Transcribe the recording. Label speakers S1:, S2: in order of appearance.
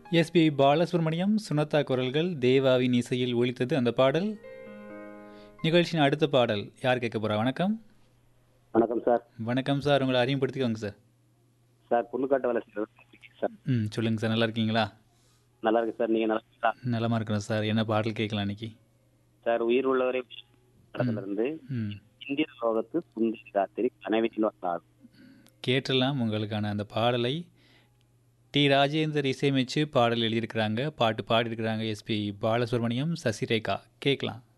S1: SP Balasubramaniam சுனதா குரல்கள் தேவாவின் இசையில் ஒலித்தது அந்த பாடல் நிகழ்ச்சியின் அடுத்த பாடல் யார் கேட்க போறா வணக்கம்
S2: வணக்கம் சார்
S1: வணக்கம் சார் உங்களை அறிமுகப்படுத்திக்கோங்க சார்
S2: சார் புல்லுக்காட்டு வேலை செய்யறது சார்
S1: ம் சொல்லுங்கள் சார் நல்லா இருக்கீங்களா
S2: நல்லா இருக்கு சார் நீங்க நல்லா இருக்கீங்களா
S1: நலமா இருக்கிறோம் சார் என்ன பாடல் கேட்கலாம் இன்னைக்கு
S2: சார் உயிர் உள்ளவரை படத்துல இருந்து
S1: ம்
S2: இந்திய லோகத்து சுந்தரி ராத்திரி கனவில் வந்தாள்
S1: கேட்டலாம் உங்களுக்கான அந்த பாடலை டி ராஜேந்தர் இசையமைச்சு பாடல் எழுதியிருக்கிறாங்க பாட்டு பாடியிருக்கிறாங்க எஸ்பி பாலசுப்ரமணியம் சசிரேகா கேட்கலாம்